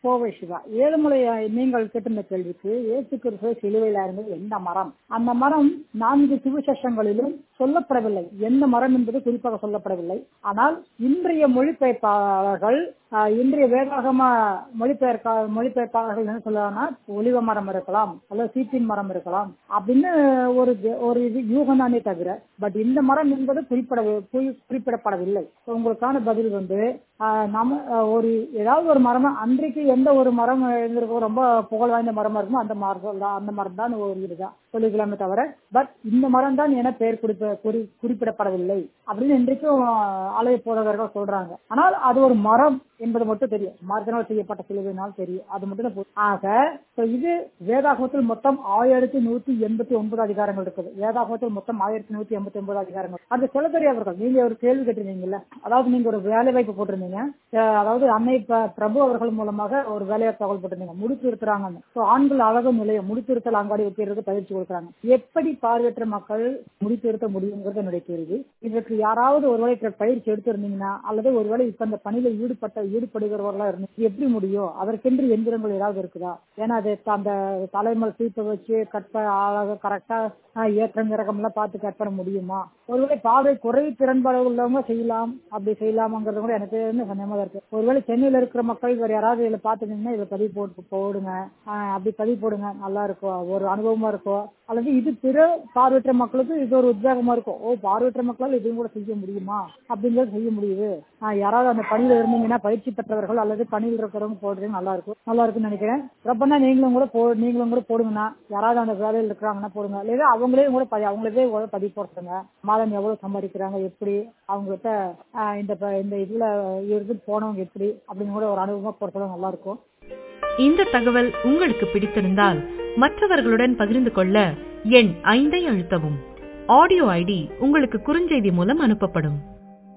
கோவை சிவா ஏழுமலை நீங்கள் கேட்டிருந்த கேள்விக்கு இயேசு கிறிஸ்துவ சிலுவையில் இருந்தது எந்த மரம் அந்த மரம் நான்கு சுவிசேஷங்களிலும் சொல்லப்படவில்லை எந்த மரம் என்பது குறிப்பாக சொல்லப்படவில்லை ஆனால் இன்றைய மொழிபெயர்ப்பாளர்கள் ஆஹ், இன்றைய வேதாகம மொழிபெயர்க்க மொழிபெயர்ப்பாளர்கள் என்ன சொல்லுவாங்கன்னா ஒலிவ மரம் இருக்கலாம் அல்லது சீப்பின் மரம் இருக்கலாம் அப்படின்னு ஒரு ஜ- ஒரு இது யூகம் தானே தவிர பட் இந்த மரம் என்பது குறிப்பிட குறி- குறிப்பிடப்படவில்லை So, உங்களுக்கான பதில் வந்து ஆஹ், நம்ம ஆஹ், ஒரு ஏதாவது ஒரு மரம் அன்றைக்கு எந்த ஒரு மரம் இருந்திருக்கோ ரொம்ப புகழ் வாய்ந்த மரமா இருக்குமோ அந்த மரம் தான் அந்த மரம் தான் ஒரு இதுதான் சொல்லிக்கலாமே தவிர பட் இந்த மரம் தான் என பெயர் குறிப்ப குறி- குறிப்பிடப்படவில்லை அப்படின்னு இன்றைக்கும் ஆஹ், ஆலய போதகர்கள் சொல்றாங்க ஆனால் அது ஒரு மரம் என்பது மட்டும் தெரியும் மரத்தினால் செய்யப்பட்ட சிலுவையினால் தெரியும் அது மட்டும் தான் புரியும். ஆக so இது வேதாகமத்தில் மொத்தம் ஆயிரத்தி நூத்தி எண்பத்தி ஒன்பது அதிகாரங்கள் இருக்குது வேதாகமத்தில் மொத்தம் ஆயிரத்தி நூத்தி எண்பத்தி ஒன்பது அதிகாரங்கள் அந்த செலதரி அவர்கள் நீங்க ஒரு கேள்வி கேட்டிருந்தீங்கல்ல அதாவது நீங்க ஒரு வேலை வாய்ப்பு போட்டிருந்தீங்க அஹ் அதாவது அன்னை ப- பிரபு அவர்கள் மூலமாக ஒரு வேலையை தகவல் போட்டிருந்தீங்க முடித்து இருக்கிறாங்க ஆண்கள் அழகு நிலையம் முடித்திருத்தல் அங்காடி வைக்கிறதுக்கு பயிற்சி கொடுக்குறாங்க எப்படி பார்வையற்ற மக்கள் முடித்திருத்த முடியுங்கிறது என்னுடைய கேள்வி இதற்கு யாராவது ஒருவேளை இதற்கு பயிற்சி எடுத்திருந்தீங்கன்னா அல்லது ஒருவேளை இப்ப அந்த பணியில ஈடுபட்ட ஈடுபடுகிறவர்களா இருந்து இது எப்படி முடியும் அதற்கென்று எந்திரங்கள் ஏதாவது இருக்குதா ஏன்னா அது அந்த தலைமல் சீப்பை வச்சு கட் பண்ண அழகா கரெக்டா ஏற்றம் இறக்கம் எல்லாம் பார்த்து கட் பண்ண முடியுமா ஒருவேளை பார்வை குறைவு திறன்பாடு உள்ளவங்க செய்யலாம் அப்படி செய்யலாமாங்கிறது கூட எனக்கு வந்து சந்தேகமா இருக்கு ஒருவேளை சென்னையில இருக்கிற மக்கள் வேற யாராவது இதுல பாத்துட்டீங்கன்னா இதுல பதிவு போட்டு போடுங்க ஆஹ் அப்படி பதிவு போடுங்க நல்லா இருக்கும் ஒரு அனுபவமா இருக்கும் அல்லது இது பிற பார்வையற்ற மக்களுக்கு இது ஒரு உத்வேகமா இருக்கும் ஓ பார்வையற்ற மக்களால் இதையும் கூட செய்ய முடியுமா அப்படிங்கிறது செய்ய முடியுது ஆஹ் யாராவது அந்த பணியில இருந்தீங்கன்னா பயிற்சி பெற்றவர்கள் அல்லது பணியில் இருக்கிறவங்க போடுறது நல்லா இருக்கும் நல்லா இருக்கும்னு நினைக்கிறேன் ரப்பனா நீங்களும் கூட போ நீங்களும் கூட போடுங்கண்ணா யாராவது அந்த வேலையில் இருக்கிறாங்கன்னா போடுங்க లేదా அவங்களே கூட பதி- அவங்களே கூட பதிவு போடுறாங்க மாதம் எவ்வளவு சம்பாதிக்கிறாங்க எப்படி அவங்ககிட்ட ஆஹ் இந்த ப- இந்த இதுல இருந்து போனவங்க எப்படி அப்படின்னு கூட ஒரு அனுபவமா போடுறது நல்லா இருக்கும் இந்த தகவல் உங்களுக்கு பிடித்திருந்தால் மற்றவர்களுடன் பகிர்ந்து கொள்ள எண் ஐந்தை அழுத்தவும் ஆடியோ ஐடி உங்களுக்கு குறுஞ்செய்தி மூலம் அனுப்பப்படும்